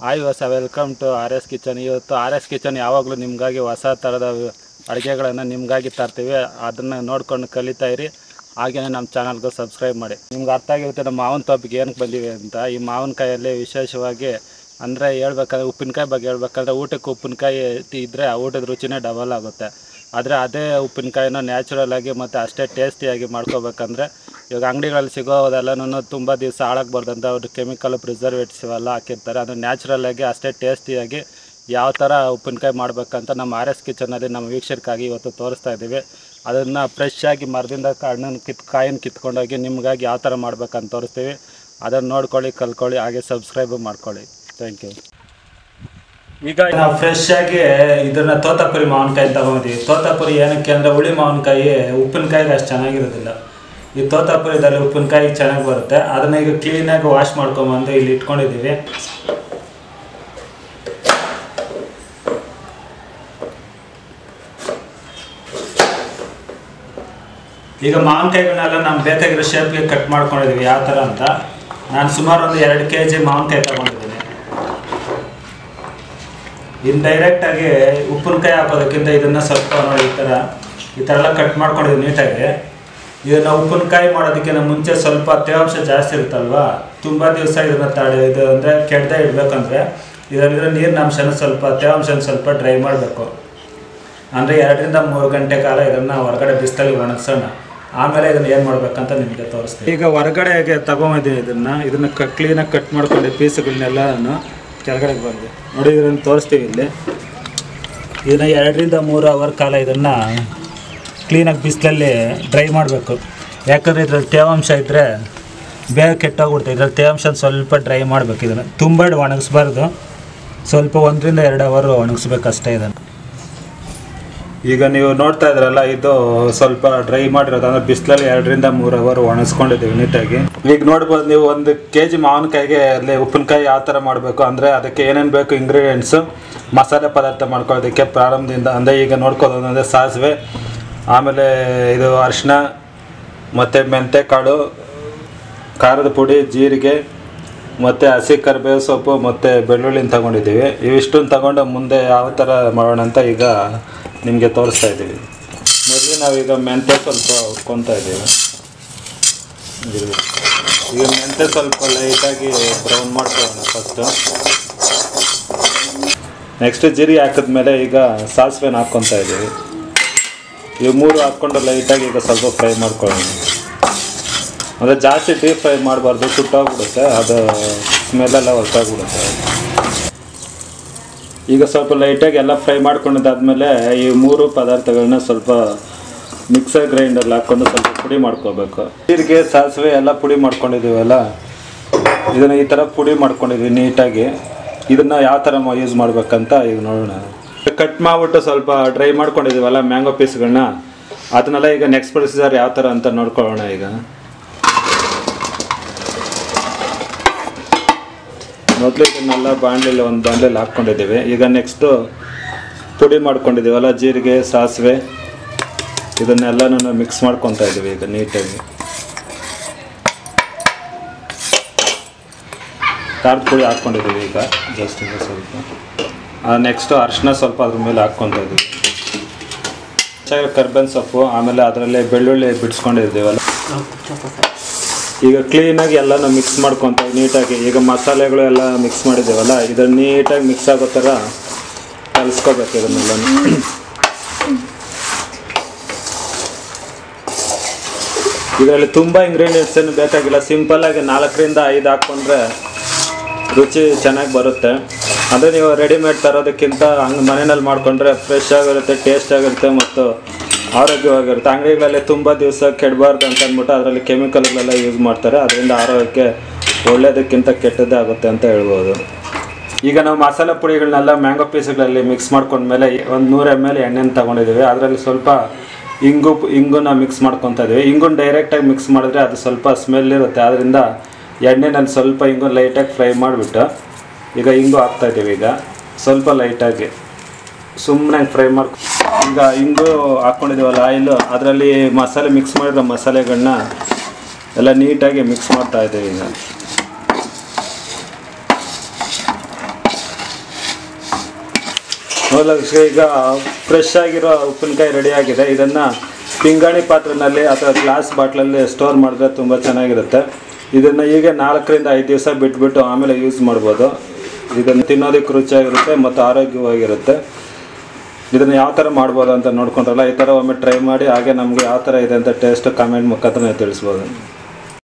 Hi ಹೊಸ welcome to R S kitchen ಇವತ್ತು R S kitchen ಯಾವಾಗಲೂ ನಿಮಗಾಗಿ ಹೊಸ ಥರದ ಅಡುಗೆಗಳನ್ನು ನಿಮಗಾಗಿ ತರ್ತೀವಿ ಅದನ್ನು ನೋಡ್ಕೊಂಡು ಕಲಿತಾ ಇರಿ ಹಾಗೆಯೇ ನಮ್ಮ ಚಾನಲ್ಗೂ ಸಬ್ಸ್ಕ್ರೈಬ್ ಮಾಡಿ ನಿಮ್ಗೆ ಅರ್ಥ ಆಗಿರುತ್ತೆ ನಮ್ಮ ಮಾವಿನ ತೋಪಿಗೆ ಏನಕ್ಕೆ ಬಂದಿವೆ ಅಂತ ಈ ಮಾವಿನಕಾಯಲ್ಲಿ ವಿಶೇಷವಾಗಿ ಅಂದರೆ ಹೇಳ್ಬೇಕಂದ್ರೆ ಉಪ್ಪಿನಕಾಯಿ ಬಗ್ಗೆ ಹೇಳ್ಬೇಕಂದ್ರೆ ಊಟಕ್ಕೆ ಉಪ್ಪಿನಕಾಯಿ ಇದ್ದರೆ ಆ ಊಟದ ರುಚಿನೇ ಡಬಲ್ ಆಗುತ್ತೆ ಆದರೆ ಅದೇ ಉಪ್ಪಿನಕಾಯಿನ ನ್ಯಾಚುರಲ್ ಆಗಿ ಮತ್ತು ಅಷ್ಟೇ ಟೇಸ್ಟಿಯಾಗಿ ಮಾಡ್ಕೋಬೇಕಂದ್ರೆ ಇವಾಗ ಅಂಗಡಿಗಳಲ್ಲಿ ಸಿಗೋದೆಲ್ಲನೂ ತುಂಬ ದಿವಸ ಹಾಳಾಗ್ಬಾರ್ದಂತ ಅವ್ರು ಕೆಮಿಕಲ್ ಪ್ರಿಸರ್ವೇಟಿವ್ಸ್ ಎಲ್ಲ ಹಾಕಿರ್ತಾರೆ ಅದು ನ್ಯಾಚುರಲ್ ಆಗಿ ಅಷ್ಟೇ ಟೇಸ್ಟಿಯಾಗಿ ಯಾವ ಥರ ಉಪ್ಪಿನಕಾಯಿ ಮಾಡಬೇಕಂತ ನಮ್ಮ ಆರ್ ಎಸ್ ಕಿಚನಲ್ಲಿ ನಮ್ಮ ವೀಕ್ಷಕರಿಗಾಗಿ ಇವತ್ತು ತೋರಿಸ್ತಾ ಇದ್ದೀವಿ ಅದನ್ನು ಫ್ರೆಶ್ ಆಗಿ ಮರದಿಂದ ಹಣ್ಣನ್ನು ಕಿತ್ ಕಾಯಿನ ಕಿತ್ಕೊಂಡೋಗಿ ನಿಮಗಾಗಿ ಯಾವ ಥರ ಮಾಡ್ಬೇಕಂತ ತೋರಿಸ್ತೀವಿ ಅದನ್ನು ನೋಡ್ಕೊಳ್ಳಿ ಕಲ್ತ್ಕೊಳ್ಳಿ ಹಾಗೆ ಸಬ್ಸ್ಕ್ರೈಬ್ ಮಾಡ್ಕೊಳ್ಳಿ ಥ್ಯಾಂಕ್ ಯು ಈಗ ನಾವು ಫ್ರೆಶ್ ಆಗಿ ಇದನ್ನ ತೋತಾಪುರಿ ಮಾವಿನಕಾಯಿ ತಗೊಂಡಿದ್ದೀವಿ ತೋತಾಪುರಿ ಏನಕ್ಕೆ ಅಂದರೆ ಹುಳಿ ಮಾವಿನಕಾಯಿ ಉಪ್ಪಿನಕಾಯಿಗೆ ಅಷ್ಟು ಚೆನ್ನಾಗಿರೋದಿಲ್ಲ ಈ ತೋತಾಪುರಿದಲ್ಲಿ ಉಪ್ಪಿನಕಾಯಿ ಚೆನ್ನಾಗಿ ಬರುತ್ತೆ ಅದನ್ನ ಈಗ ಕ್ಲೀನಾಗಿ ವಾಶ್ ಮಾಡ್ಕೊಂಬಂದು ಇಲ್ಲಿ ಇಟ್ಕೊಂಡಿದ್ದೀವಿ ಈಗ ಮಾವಿನಕಾಯಿಗಳನ್ನೆಲ್ಲ ನಮ್ಗೆ ಬೇಕಾಗಿರೋ ಶೇಪ್ಗೆ ಕಟ್ ಮಾಡ್ಕೊಂಡಿದ್ದೀವಿ ಯಾವ ಥರ ಅಂತ ನಾನು ಸುಮಾರು ಒಂದು ಎರಡು ಕೆ ಜಿ ಮಾವಿನಕಾಯಿ ತಗೊಂಡಿದ್ದೀನಿ ಇನ್ನು ಡೈರೆಕ್ಟಾಗಿ ಉಪ್ಪಿನಕಾಯಿ ಹಾಕೋದಕ್ಕಿಂತ ಇದನ್ನು ಸ್ವಲ್ಪ ನೋಡಿ ಈ ಥರ ಈ ಥರ ಎಲ್ಲ ಕಟ್ ಮಾಡ್ಕೊಂಡಿದ್ದೀವಿ ನೀಟಾಗಿ ಇದನ್ನು ಉಪ್ಪಿನಕಾಯಿ ಮಾಡೋದಕ್ಕಿಂತ ಮುಂಚೆ ಸ್ವಲ್ಪ ತೇವಾಂಶ ಜಾಸ್ತಿ ಇರುತ್ತಲ್ವಾ ತುಂಬ ದಿವಸ ಇದನ್ನು ತಡೆ ಇದು ಅಂದರೆ ಕೆಡದೆ ಇಡಬೇಕಂದ್ರೆ ಇದರಲ್ಲಿರೋ ನೀರಿನ ಅಂಶನ ಸ್ವಲ್ಪ ತೇವಾಂಶನ ಸ್ವಲ್ಪ ಡ್ರೈ ಮಾಡಬೇಕು ಅಂದರೆ ಎರಡರಿಂದ ಮೂರು ಗಂಟೆ ಕಾಲ ಇದನ್ನು ಹೊರಗಡೆ ಬಿಸಿಲಲ್ಲಿ ಒಣಗಿಸೋಣ ಆಮೇಲೆ ಇದನ್ನು ಏನು ಮಾಡ್ಬೇಕಂತ ನಿಮಗೆ ತೋರಿಸ್ತೀನಿ ಈಗ ಹೊರಗಡೆಗೆ ತಗೊಂಡಿದ್ದೀನಿ ಇದನ್ನು ಇದನ್ನು ಕ ಕ್ಲೀನಾಗಿ ಕಟ್ ಮಾಡ್ಕೊಂಡು ಪೀಸ್ಗಳನ್ನೆಲ್ಲ ನಾನು ಕೆಳಗಡೆ ಬಂದೆ ನೋಡಿ ಇದನ್ನು ತೋರಿಸ್ತೀವಿ ಇಲ್ಲಿ ಇದನ್ನು ಎರಡರಿಂದ ಮೂರು ಅವರ್ ಕಾಲ ಇದನ್ನು ಕ್ಲೀನಾಗಿ ಬಿಸಿಲಲ್ಲಿ ಡ್ರೈ ಮಾಡಬೇಕು ಯಾಕಂದರೆ ಇದ್ರಲ್ಲಿ ತೇವಾಂಶ ಇದ್ದರೆ ಬೇಗ ಕೆಟ್ಟೋಗ್ಬಿಡುತ್ತೆ ಇದ್ರಲ್ಲಿ ತೇವಾಂಶ ಸ್ವಲ್ಪ ಡ್ರೈ ಮಾಡಬೇಕು ಇದನ್ನು ತುಂಬ ಒಣಗಿಸ್ಬಾರ್ದು ಸ್ವಲ್ಪ ಒಂದರಿಂದ ಎರಡು ಅವರ್ ಒಣಗಿಸ್ಬೇಕು ಅಷ್ಟೇ ಇದನ್ನು ಈಗ ನೀವು ನೋಡ್ತಾ ಇದ್ರಲ್ಲ ಇದು ಸ್ವಲ್ಪ ಡ್ರೈ ಮಾಡಿರೋದು ಅಂದ್ರೆ ಬಿಸಿಲಲ್ಲಿ ಎರಡರಿಂದ ಮೂರು ಅವರ್ ಒಣಗಿಸ್ಕೊಂಡಿದ್ದೀವಿ ನೀಟಾಗಿ ಈಗ ನೋಡ್ಬೋದು ನೀವು ಒಂದು ಕೆ ಜಿ ಮಾವಿನಕಾಯಿಗೆ ಅಲ್ಲಿ ಉಪ್ಪಿನಕಾಯಿ ಯಾವ ಥರ ಮಾಡಬೇಕು ಅಂದರೆ ಅದಕ್ಕೆ ಏನೇನು ಬೇಕು ಇಂಗ್ರೀಡಿಯೆಂಟ್ಸು ಮಸಾಲೆ ಪದಾರ್ಥ ಮಾಡ್ಕೊಳ್ಳೋದಕ್ಕೆ ಪ್ರಾರಂಭದಿಂದ ಅಂದರೆ ಈಗ ನೋಡ್ಕೋದು ಅಂದರೆ ಸಾಸಿವೆ ಆಮೇಲೆ ಇದು ಅರಿಶಿನ ಮತ್ತು ಮೆಂತೆಕಾಳು ಖಾರದ ಪುಡಿ ಜೀರಿಗೆ ಮತ್ತು ಹಸಿ ಕರಿಬೇವು ಸೊಪ್ಪು ಮತ್ತು ಬೆಳ್ಳುಳ್ಳಿನ ತಗೊಂಡಿದ್ದೀವಿ ಇವಿಷ್ಟನ್ನು ತಗೊಂಡು ಮುಂದೆ ಯಾವ ಥರ ಮಾಡೋಣ ಅಂತ ಈಗ ನಿಮಗೆ ತೋರಿಸ್ತಾ ಇದ್ದೀವಿ ಮೊದಲು ನಾವೀಗ ಮೆಂತೆ ಸ್ವಲ್ಪ ಹುರ್ಕೊತಾ ಇದ್ದೀವಿ ಇರ್ಲಿ. ಈಗ ಮೆಂತೆ ಸ್ವಲ್ಪ ಲೈಟಾಗಿ ಬ್ರೌನ್ ಮಾಡ್ಕೊಳ್ಳೋಣ ಫಸ್ಟು ನೆಕ್ಸ್ಟ್ ಜೀರಿಗೆ ಹಾಕಿದ್ಮೇಲೆ ಈಗ ಸಾಸಿವೆನ ಹಾಕ್ಕೊತಾ ಇದ್ದೀವಿ ಇವು ಮೂರು ಹಾಕ್ಕೊಂಡು ಲೈಟಾಗಿ ಈಗ ಸ್ವಲ್ಪ ಫ್ರೈ ಮಾಡ್ಕೊಳ್ಳೋಣ ಅಂದರೆ ಜಾಸ್ತಿ ಡೀಪ್ ಫ್ರೈ ಮಾಡಬಾರ್ದು ಸುಟ್ಟೋಗ್ಬಿಡುತ್ತೆ ಅದು ಸ್ಮೆಲ್ಲೆಲ್ಲ ಹೊರಟೋಗ್ಬಿಡುತ್ತೆ ಈಗ ಸ್ವಲ್ಪ ಲೈಟಾಗಿ ಎಲ್ಲ ಫ್ರೈ ಮಾಡ್ಕೊಂಡಿದ್ದಾದ್ಮೇಲೆ ಈ ಮೂರು ಪದಾರ್ಥಗಳನ್ನ ಸ್ವಲ್ಪ ಮಿಕ್ಸರ್ ಗ್ರೈಂಡಲ್ಲಿ ಹಾಕ್ಕೊಂಡು ಸ್ವಲ್ಪ ಪುಡಿ ಮಾಡ್ಕೋಬೇಕು ಜೀರಿಗೆ ಸಾಸಿವೆ ಎಲ್ಲ ಪುಡಿ ಮಾಡ್ಕೊಂಡಿದ್ದೀವಲ್ಲ ಇದನ್ನು ಈ ಥರ ಪುಡಿ ಮಾಡ್ಕೊಂಡಿದ್ವಿ ನೀಟಾಗಿ ಇದನ್ನು ಯಾವ ಥರ ಯೂಸ್ ಮಾಡ್ಬೇಕಂತ ಈಗ ನೋಡೋಣ ಕಟ್ ಮಾಡಿಬಿಟ್ಟು ಸ್ವಲ್ಪ ಡ್ರೈ ಮಾಡ್ಕೊಂಡಿದ್ದೀವಲ್ಲ ಮ್ಯಾಂಗೋ ಪೀಸ್ಗಳನ್ನ ಅದನ್ನೆಲ್ಲ ಈಗ ನೆಕ್ಸ್ಟ್ ಪ್ರೊಸೀಜರ್ ಯಾವ ಥರ ಅಂತ ನೋಡ್ಕೊಳ್ಳೋಣ ಈಗ ಮೊದಲು ಇದನ್ನೆಲ್ಲ ಬಾಣಲೆಲ್ಲ ಒಂದು ಬಾಣಲೆಯಲ್ಲಿ ಹಾಕ್ಕೊಂಡಿದ್ದೀವಿ ಈಗ ನೆಕ್ಸ್ಟು ಪುಡಿ ಮಾಡ್ಕೊಂಡಿದ್ದೀವಲ್ಲ ಜೀರಿಗೆ ಸಾಸಿವೆ ಇದನ್ನೆಲ್ಲನೂ ಮಿಕ್ಸ್ ಮಾಡ್ಕೊತಾ ಇದ್ದೀವಿ ಈಗ ನೀಟಾಗಿ ಖಾರದ ಪುಡಿ ಹಾಕ್ಕೊಂಡಿದ್ದೀವಿ ಈಗ ಜಸ್ಟ್ ಈಗ ಸ್ವಲ್ಪ ನೆಕ್ಸ್ಟು ಅರಿಶಿನ ಸ್ವಲ್ಪ ಅದ್ರ ಮೇಲೆ ಹಾಕ್ಕೊತಾ ಇದ್ದೀವಿ ಚೆನ್ನಾಗಿ ಕರ್ಬೇವಿನ ಸೊಪ್ಪು ಆಮೇಲೆ ಅದರಲ್ಲೇ ಬೆಳ್ಳುಳ್ಳಿ ಬಿಡಿಸ್ಕೊಂಡಿದ್ದೀವಲ್ಲ ಈಗ ಕ್ಲೀನಾಗಿ ಎಲ್ಲನೂ ಮಿಕ್ಸ್ ಮಾಡ್ಕೊತ ನೀಟಾಗಿ ಈಗ ಮಸಾಲೆಗಳು ಎಲ್ಲ ಮಿಕ್ಸ್ ಮಾಡಿದ್ದೀವಲ್ಲ ಇದನ್ನು ನೀಟಾಗಿ ಮಿಕ್ಸ್ ಆಗೋ ಥರ ಕಲಿಸ್ಕೋಬೇಕು ಇದನ್ನೆಲ್ಲನೂ ಇದರಲ್ಲಿ ತುಂಬ ಇಂಗ್ರೀಡಿಯೆಂಟ್ಸ್ ಏನು ಬೇಕಾಗಿಲ್ಲ ಸಿಂಪಲ್ಲಾಗಿ ನಾಲ್ಕರಿಂದ ಐದು ಹಾಕ್ಕೊಂಡ್ರೆ ರುಚಿ ಚೆನ್ನಾಗಿ ಬರುತ್ತೆ ಅಂದರೆ ನೀವು ರೆಡಿಮೇಡ್ ತರೋದಕ್ಕಿಂತ ಹಂಗೆ ಮನೆಯಲ್ಲಿ ಮಾಡಿಕೊಂಡ್ರೆ ಫ್ರೆಶ್ ಆಗಿರುತ್ತೆ ಟೇಸ್ಟ್ ಆಗಿರುತ್ತೆ ಮತ್ತು ಆರೋಗ್ಯವಾಗಿರುತ್ತೆ ಅಂಗಡಿಗಳಲ್ಲಿ ತುಂಬ ದಿವಸ ಕೆಡಬಾರ್ದು ಅಂತ ಅಂದ್ಬಿಟ್ಟು ಅದರಲ್ಲಿ ಕೆಮಿಕಲ್ಗಳೆಲ್ಲ ಯೂಸ್ ಮಾಡ್ತಾರೆ ಅದರಿಂದ ಆರೋಗ್ಯಕ್ಕೆ ಒಳ್ಳೆಯದಕ್ಕಿಂತ ಕೆಟ್ಟದ್ದೇ ಆಗುತ್ತೆ ಅಂತ ಹೇಳ್ಬೋದು ಈಗ ನಾವು ಮಸಾಲೆ ಪುಡಿಗಳನ್ನೆಲ್ಲ ಮ್ಯಾಂಗೋ ಪೀಸ್ಗಳಲ್ಲಿ ಮಿಕ್ಸ್ ಮಾಡ್ಕೊಂಡ್ಮೇಲೆ ಒಂದು ನೂರು ಎಮ್ ಎಲ್ ಎಣ್ಣೆನ ತೊಗೊಂಡಿದ್ದೀವಿ ಅದರಲ್ಲಿ ಸ್ವಲ್ಪ ಇಂಗು ಇಂಗುನ ಮಿಕ್ಸ್ ಮಾಡ್ಕೊತಾ ಇದ್ದೀವಿ ಇಂಗುನ ಡೈರೆಕ್ಟಾಗಿ ಮಿಕ್ಸ್ ಮಾಡಿದ್ರೆ ಅದು ಸ್ವಲ್ಪ ಸ್ಮೆಲ್ ಇರುತ್ತೆ ಆದ್ದರಿಂದ ಎಣ್ಣೆನಲ್ಲಿ ಸ್ವಲ್ಪ ಇಂಗು ಲೈಟಾಗಿ ಫ್ರೈ ಮಾಡಿಬಿಟ್ಟು ಈಗ ಇಂಗು ಹಾಕ್ತಾ ಇದ್ದೀವಿ ಈಗ ಸ್ವಲ್ಪ ಲೈಟಾಗಿ ಸುಮ್ಮನೆ ಫ್ರೈ ಮಾಡಿ ಈಗ ಇಂಗು ಹಾಕ್ಕೊಂಡಿದ್ದೀವಲ್ಲ ಆಯಿಲು ಅದರಲ್ಲಿ ಮಸಾಲೆ ಮಿಕ್ಸ್ ಮಾಡಿರೋ ಮಸಾಲೆಗಳನ್ನ ಎಲ್ಲ ನೀಟಾಗಿ ಮಿಕ್ಸ್ ಮಾಡ್ತಾ ಇದ್ದೀವಿ ಈಗ ನೋಡೋಕೆ ಈಗ ಫ್ರೆಶ್ ಆಗಿರೋ ಉಪ್ಪಿನಕಾಯಿ ರೆಡಿ ಆಗಿದೆ ಇದನ್ನು ಪಿಂಗಾಣಿ ಪಾತ್ರೆನಲ್ಲಿ ಅಥವಾ ಗ್ಲಾಸ್ ಬಾಟ್ಲಲ್ಲಿ ಸ್ಟೋರ್ ಮಾಡಿದ್ರೆ ತುಂಬ ಚೆನ್ನಾಗಿರುತ್ತೆ ಇದನ್ನು ಹೀಗೆ ನಾಲ್ಕರಿಂದ ಐದು ದಿವಸ ಬಿಟ್ಬಿಟ್ಟು ಆಮೇಲೆ ಯೂಸ್ ಮಾಡ್ಬೋದು ಇದನ್ನು ತಿನ್ನೋದಕ್ಕೆ ರುಚಿಯಾಗಿರುತ್ತೆ ಮತ್ತು ಆರೋಗ್ಯವಾಗಿರುತ್ತೆ ಇದನ್ನು ಯಾವ ಥರ ಮಾಡ್ಬೋದು ಅಂತ ನೋಡ್ಕೊಂಡ್ರಲ್ಲ ಈ ಥರ ಒಮ್ಮೆ ಟ್ರೈ ಮಾಡಿ ಹಾಗೆ ನಮಗೆ ಯಾವ ಥರ ಇದೆ ಅಂತ ಟೇಸ್ಟ್ ಕಮೆಂಟ್ ಮುಖಾಂತರ ನೀವು ತಿಳಿಸ್ಬೋದು